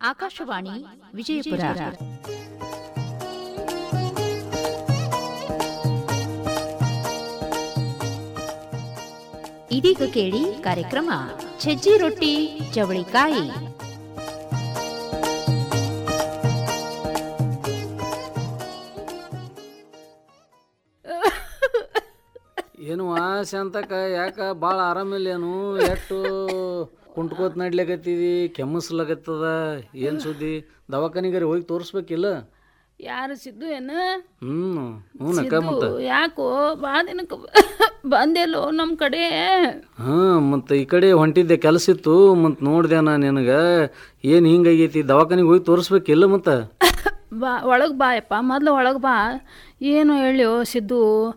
ಆಕಾಶವಾಣಿ ವಿಜಯಪುರ ಇದೀಗ ಕೇಳಿ ಕಾರ್ಯಕ್ರಮ ಸಜ್ಜಿ ರೊಟ್ಟಿ ಚವಳಿಕಾಯಿ ಏನು ಶಾಂತಕ ಯಾಕ ಭಾಳ ಆರಾಮಿಲ್ಲೇನು ಎಷ್ಟು ಕುಂಟ್ಕೋತ್ ನಡ್ಲಿಕತ್ತಿದಿ ಕೆಮ್ಮಸ್ಲಕತ್ತದ ಏನು ಸುದ್ದಿ ದವಾಖಾನಿಗಾರಿ ಹೋಗಿ ತೋರಿಸ್ಬೇಕಿಲ್ಲ ಯಾರು ಸಿದ್ದು ಏನ ಹ್ಞೂ ಹ್ಞೂನಕ್ಕ ಮತ್ತು ಯಾಕೋ ಬಾ ದಿನಕ್ಕೆ ಬಂದೆಲ್ಲೋ ನಮ್ಮ ಕಡೆ ಹಾಂ ಮತ್ತು ಈ ಕಡೆ ಹೊಂಟಿದ್ದೆ ಕೆಲಸ ಇತ್ತು ಮತ್ತು ನೋಡಿದೆ ನಾ ನಿನಗೆ ಏನು ಹಿಂಗಾಗೈತಿ ದವಾಖಾನಿಗೆ ಹೋಗಿ ತೋರಿಸ್ಬೇಕಿಲ್ಲ ಮತ್ತು ಬಾ ಒಳಗೆ ಬಾಯಪ್ಪ ಮೊದ್ಲು ಒಳಗೆ ಬಾ ಏನು ಹೇಳಿ ಸಿದ್ದು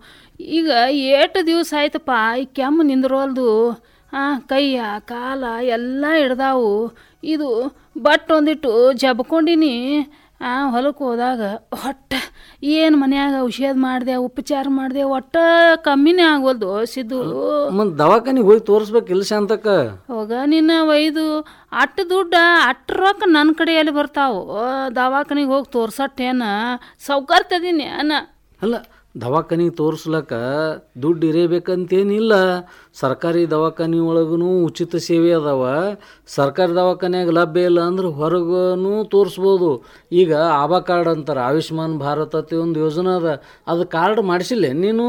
ಈಗ ಏಟು ದಿವಸ ಆಯ್ತಪ್ಪ ಈ ಕೆಮ್ಮು ನಿಂದ್ರೋಲ್ದು ಹಾಂ ಕೈಯ ಕಾಲ ಎಲ್ಲ ಹಿಡ್ದಾವು ಇದು ಬಟ್ ಒಂದಿಟ್ಟು ಜಬ್ಕೊಂಡಿನಿ ಆ ಹೊಲಕ್ಕೆ ಹೋದಾಗ ಹೊಟ್ಟೆ ಏನು ಮನ್ಯಾಗ ಔಷಧ ಮಾಡಿದೆ ಉಪಚಾರ ಮಾಡಿದೆ ಒಟ್ಟ ಕಮ್ಮಿನೇ ಆಗೋಲ್ದು ಸಿದ್ದು ಮತ್ತು ದವಾಖಾನಿಗೆ ಹೋಗಿ ತೋರಿಸ್ಬೇಕಿಲ್ಲ ಶಾಂತಕ್ಕ ಹೋಗ ನಿನ್ನ ಒಯ್ದು ಅಟ್ಟು ದುಡ್ಡ ಅಟ್ಟು ರೊಕ್ಕ ನನ್ನ ಕಡೆಯಲ್ಲಿ ಬರ್ತಾವು ದವಾಖಾನಿಗೆ ಹೋಗಿ ತೋರ್ಸಟ್ಟೇನ ಸೌಕರ್ತದೀನಿ ಅನ್ನ ಅಲ್ಲ ದವಾಖಾನಿಗೆ ತೋರಿಸ್ಲಕ್ಕ ದುಡ್ಡು ಇರೇಬೇಕಂತೇನಿಲ್ಲ ಸರ್ಕಾರಿ ದವಾಖಾನೆ ಒಳಗೂ ಉಚಿತ ಸೇವೆ ಅದಾವ ಸರ್ಕಾರಿ ದವಾಖಾನ್ಯಾಗ ಲಭ್ಯ ಇಲ್ಲ ಅಂದ್ರೆ ಹೊರಗೂ ತೋರಿಸ್ಬೋದು ಈಗ ಆಭಾ ಕಾರ್ಡ್ ಅಂತಾರೆ ಆಯುಷ್ಮಾನ್ ಭಾರತ್ ಅಂತ ಒಂದು ಯೋಜನೆ ಅದ ಅದು ಕಾರ್ಡ್ ಮಾಡಿಸಿಲ್ಲ ನೀನು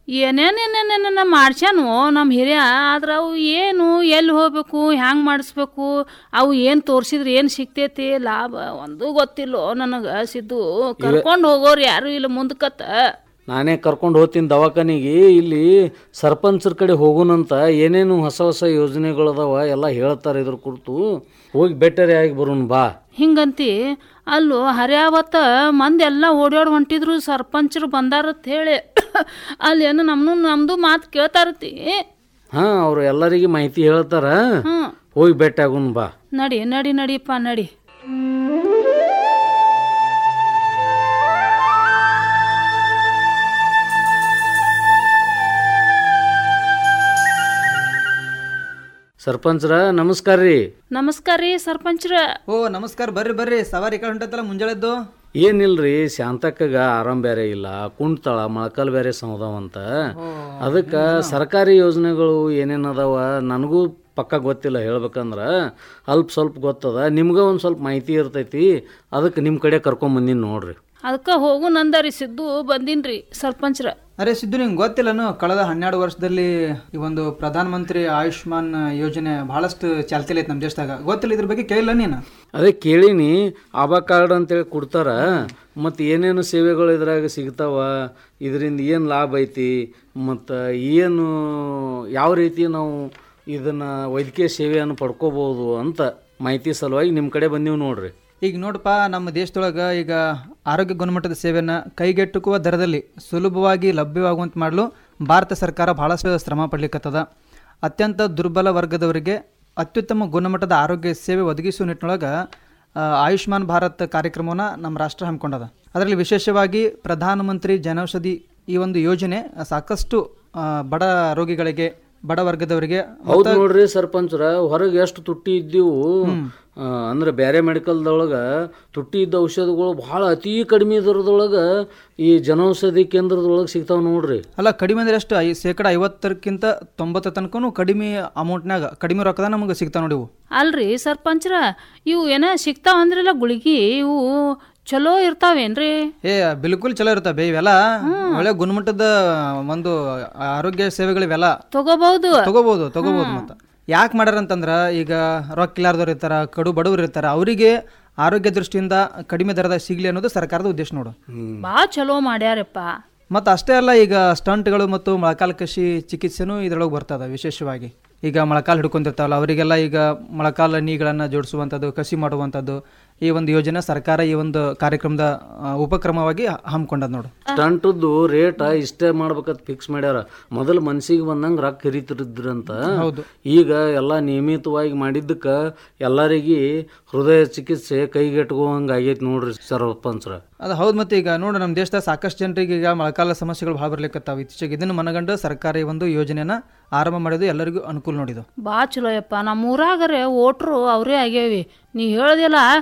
ಏನೇನೇನೇನೇನ ಮಾಡ್ಸ್ಯಾನು ನಮ್ಮ ಹಿರಿಯ ಆದ್ರೆ ಅವು ಏನು ಎಲ್ಲಿ ಹೋಗ್ಬೇಕು ಹ್ಯಾಂಗೆ ಮಾಡಿಸ್ಬೇಕು ಅವು ಏನು ತೋರಿಸಿದ್ರೆ ಏನು ಸಿಗ್ತೈತಿ ಲಾಭ ಒಂದು ಗೊತ್ತಿಲ್ಲೋ ನನಗೆ ಸಿದ್ದು ಕರ್ಕೊಂಡು ಹೋಗೋರು ಯಾರು ಇಲ್ಲ ಮುಂದಕ್ಕತ್ತ ನಾನೇ ಕರ್ಕೊಂಡು ಹೋಗ್ತೀನಿ ದವಾಖಾನಿಗೆ ಇಲ್ಲಿ ಸರ್ಪಂಚರ ಕಡೆ ಹೋಗೋಣಂತ ಏನೇನು ಹೊಸ ಹೊಸ ಯೋಜನೆಗಳದಾವ ಎಲ್ಲ ಹೇಳ್ತಾರೆ ಇದ್ರ ಕುರಿತು ಹೋಗಿ ಬೆಟರಿ ಆಗಿ ಬರೋಣ ಬಾ ಹಿಂಗಂತಿ ಅಲ್ಲೋ ಹರ್ಯಾವತ್ತ ಮಂದಿ ಎಲ್ಲ ಓಡ್ಯಾಡ್ ಹೊಂಟಿದ್ರು ಸರ್ಪಂಚರು ಬಂದಾರತ್ ಹೇಳಿ ಅಲ್ಲೇನು ನಮ್ನು ನಮ್ದು ಮಾತು ಕೇಳ್ತಾರತಿ ಹಾಂ ಅವ್ರು ಎಲ್ಲರಿಗೆ ಮಾಹಿತಿ ಹೇಳ್ತಾರ ಹ್ಞೂ ಹೋಗಿ ಭೇಟಿ ಆಗೋಣ ಬಾ ನಡಿ ನಡಿ ನಡಿಯಪ್ಪ ನಡಿ ಸರ್ಪಂಚ್ರ ನಮಸ್ಕಾರ ರೀ ನಮಸ್ಕಾರ ರೀ ಸರ್ಪಂಚ್ರ ಓ ನಮಸ್ಕಾರ ಬರ್ರಿ ಬರ್ರಿ ಸವಾರಿ ಕಡೆ ಹೊಂಟತ್ತಲ್ಲ ಮುಂಜಾಳೆದ್ದು ಏನಿಲ್ರಿ ಶಾಂತಕ್ಕಗ ಆರಾಮ್ ಬೇರೆ ಇಲ್ಲ ಕುಂಟ್ತಾಳ ಮೊಳಕಲ್ ಬೇರೆ ಸಮದವಂತ ಅದಕ್ಕೆ ಸರ್ಕಾರಿ ಯೋಜನೆಗಳು ಏನೇನು ಅದಾವ ನನಗೂ ಪಕ್ಕ ಗೊತ್ತಿಲ್ಲ ಹೇಳ್ಬೇಕಂದ್ರ ಅಲ್ಪ ಸ್ವಲ್ಪ ಗೊತ್ತದ ನಿಮ್ಗೆ ಒಂದು ಸ್ವಲ್ಪ ಮಾಹಿತಿ ಇರ್ತೈತಿ ಅದಕ್ಕೆ ನಿಮ್ಮ ಕಡೆ ಕರ್ಕೊಂಬಂದಿನಿ ನೋಡ್ರಿ ಅದಕ್ಕೆ ಹೋಗು ನಂದರಿ ಸಿದ್ದು ಬಂದಿನ್ರಿ ಸರ್ಪಂಚ್ರ ಅರೆ ಸಿದ್ದು ನಿಂಗೆ ಗೊತ್ತಿಲ್ಲನು ಕಳೆದ ಹನ್ನೆರಡು ವರ್ಷದಲ್ಲಿ ಈ ಒಂದು ಪ್ರಧಾನ ಮಂತ್ರಿ ಆಯುಷ್ಮಾನ್ ಯೋಜನೆ ಬಹಳಷ್ಟು ಚಾಲ್ತಿಲಿ ಐತೆ ನಮ್ಮ ದೇಶದಾಗ ಗೊತ್ತಿಲ್ಲ ಇದ್ರ ಬಗ್ಗೆ ಕೇಳಿಲ್ಲ ನೀನು ಅದೇ ಕೇಳೀನಿ ಆಭಾ ಕಾರ್ಡ್ ಅಂತೇಳಿ ಕೊಡ್ತಾರ ಮತ್ತು ಏನೇನು ಸೇವೆಗಳು ಇದ್ರಾಗ ಸಿಗ್ತಾವ ಇದರಿಂದ ಏನು ಲಾಭ ಐತಿ ಮತ್ತು ಏನು ಯಾವ ರೀತಿ ನಾವು ಇದನ್ನು ವೈದ್ಯಕೀಯ ಸೇವೆಯನ್ನು ಪಡ್ಕೋಬೋದು ಅಂತ ಮಾಹಿತಿ ಸಲುವಾಗಿ ನಿಮ್ಮ ಕಡೆ ಬಂದೀವಿ ನೋಡ್ರಿ ಈಗ ನೋಡಪ್ಪ ನಮ್ಮ ದೇಶದೊಳಗೆ ಈಗ ಆರೋಗ್ಯ ಗುಣಮಟ್ಟದ ಸೇವೆಯನ್ನು ಕೈಗೆಟುಕುವ ದರದಲ್ಲಿ ಸುಲಭವಾಗಿ ಲಭ್ಯವಾಗುವಂತೆ ಮಾಡಲು ಭಾರತ ಸರ್ಕಾರ ಬಹಳಷ್ಟು ಶ್ರಮ ಪಡ್ಲಿಕ್ಕತ್ತದ ಅತ್ಯಂತ ದುರ್ಬಲ ವರ್ಗದವರಿಗೆ ಅತ್ಯುತ್ತಮ ಗುಣಮಟ್ಟದ ಆರೋಗ್ಯ ಸೇವೆ ಒದಗಿಸುವ ನಿಟ್ಟಿನೊಳಗೆ ಆ, ಆಯುಷ್ಮಾನ್ ಭಾರತ್ ಕಾರ್ಯಕ್ರಮವನ್ನು ನಮ್ಮ ರಾಷ್ಟ್ರ ಹಮ್ಮಿಕೊಂಡದ ಅದರಲ್ಲಿ ವಿಶೇಷವಾಗಿ ಪ್ರಧಾನಮಂತ್ರಿ ಜನೌಷಧಿ ಈ ಒಂದು ಯೋಜನೆ ಸಾಕಷ್ಟು ಆ, ಬಡ ರೋಗಿಗಳಿಗೆ ಬಡ ವರ್ಗದವರಿಗೆ ಹೌದು ನೋಡ್ರಿ ಸರ್ಪಂಚ್ರ ಹೊರಗೆ ಎಷ್ಟು ತುಟ್ಟಿ ಇದ್ದೀವು ಆ, ಅಂದ್ರೆ ಬೇರೆ ಮೆಡಿಕಲ್ದೊಳಗೆ ತುಟ್ಟಿ ಇದ್ದ ಔಷಧಗಳು ಭಾಳ ಅತಿ ಕಡಿಮೆ ದರದೊಳಗೆ ಈ ಜನೌಷಧಿ ಕೇಂದ್ರದೊಳಗೆ ಸಿಗ್ತಾವ ನೋಡ್ರಿ ಅಲ್ಲ ಕಡಿಮೆ ಅಂದ್ರೆ ಎಷ್ಟು ಐ ಶೇಕಡ ಐವತ್ತರಕ್ಕಿಂತ ತೊಂಬತ್ತರ ತನಕನೂ ಕಡಿಮೆ ಅಮೌಂಟ್ನಾಗ ಕಡಿಮೆ ರೊಕ್ಕದ ನಮಗೆ ಸಿಗ್ತಾವ ನೋಡಿ ಇವು ಅಲ್ರಿ ಸರ್ಪಂಚ್ರ ಇವು ಏನ ಸಿಗ್ತಾವ ಅಂದ್ರಲ್ಲ ಗುಳಿಗಿ ಇವು ಚಲೋ ಇರ್ತಾವೇನ್ರಿ ಏ ಬಿಲ್ಕುಲ್ ಚಲೋ ಇರ್ತವೆ ಇವೆಲ್ಲ ಒಳ್ಳೆ ಗುಣಮಟ್ಟದ ಒಂದು ಆರೋಗ್ಯ ಸೇವೆಗಳು ಇವೆಲ್ಲ ತಗೋಬಹುದು ತಗೋಬಹುದು ತಗೋಬಹುದು ಮತ್ತ ಯಾಕೆ ಮಾಡ್ಯಾರ ಅಂತಂದ್ರ ಈಗ ರೊಕ್ಕ ಇಲ್ಲಾರ್ದವ್ರು ಇರ್ತಾರ ಕಡು ಬಡವರು ಇರ್ತಾರ ಅವರಿಗೆ ಆರೋಗ್ಯ ದೃಷ್ಟಿಯಿಂದ ಕಡಿಮೆ ದರದಾಗ ಸಿಗ್ಲಿ ಅನ್ನೋದು ಸರ್ಕಾರದ ಉದ್ದೇಶ ನೋಡು ಬಾ ಚಲೋ ಮಾಡ್ಯಾರಪ್ಪ ಮತ್ತು ಅಷ್ಟೇ ಅಲ್ಲ ಈಗ ಸ್ಟಂಟ್ಗಳು ಮತ್ತು ಮೊಳಕಾಲ್ ಕಸಿ ಚಿಕಿತ್ಸೆನೂ ಇದರೊಳಗೆ ಬರ್ತದ ವಿಶೇಷವಾಗಿ ಈಗ ಮೊಳಕಾಲ್ ಹಿಡ್ಕೊಂಡಿರ್ತಾವಲ್ಲ ಅವರಿಗೆಲ್ಲ ಈಗ ಮೊಳಕಾಲ್ ನೀಗಳನ್ನು ಜೋಡಿಸುವಂಥದ್ದು ಕಸಿ ಮಾಡುವಂಥದ್ದು ಈ ಒಂದು ಯೋಜನೆ ಸರ್ಕಾರ ಈ ಒಂದು ಕಾರ್ಯಕ್ರಮದ ಆ, ಉಪಕ್ರಮವಾಗಿ ಹಮ್ಮಿಕೊಂಡದ ನೋಡು ಸ್ಟಂಟದ್ದು ರೇಟ್ ಇಷ್ಟೇ ಮಾಡ್ಬೇಕಂತ ಫಿಕ್ಸ್ ಮಾಡ್ಯಾರ ಮೊದಲು ಮನ್ಸಿಗೆ ಬಂದಂಗೆ ರೊಕ್ಕ ಹಿರಿತಿರಿದ್ರಂತ ಹೌದು. ಈಗ ಎಲ್ಲ ನಿಯಮಿತವಾಗಿ ಮಾಡಿದ್ದಕ್ಕ ಎಲ್ಲರಿಗೆ ಹೃದಯ ಚಿಕಿತ್ಸೆ ಕೈಗೆಟ್ಕೋಂಗೆ ಆಗೈತಿ ನೋಡ್ರಿ ಸರ್ಪಂಚ್ರ ಅದು ಹೌದು ಮತ್ತೆ ಈಗ ನೋಡು ನಮ್ಮ ದೇಶದಾಗ ಸಾಕಷ್ಟು ಜನರಿಗೆ ಈಗ ಮೊಳಕಾಲ ಸಮಸ್ಯೆಗಳು ಭಾಳ ಬರ್ಲಿಕ್ಕತ್ತಾವ ಇತ್ತೀಚೆಗೆ ಇದನ್ನು ಮನಗಂಡು ಸರ್ಕಾರ ಈ ಒಂದು ಯೋಜನೆನ ಆರಂಭ ಮಾಡಿದ್ದು ಎಲ್ಲರಿಗೂ ಅನುಕೂಲ ನೋಡಿದ್ದು ಬಾ ಚಲೋ ಯಪ್ಪ ನಮ್ಮ ಊರಾಗರೆ ಓಟ್ರು ಅವರೇ ಆಗ್ಯಾವಿ ನೀ ಹೇಳ್ದಿಲ್ಲ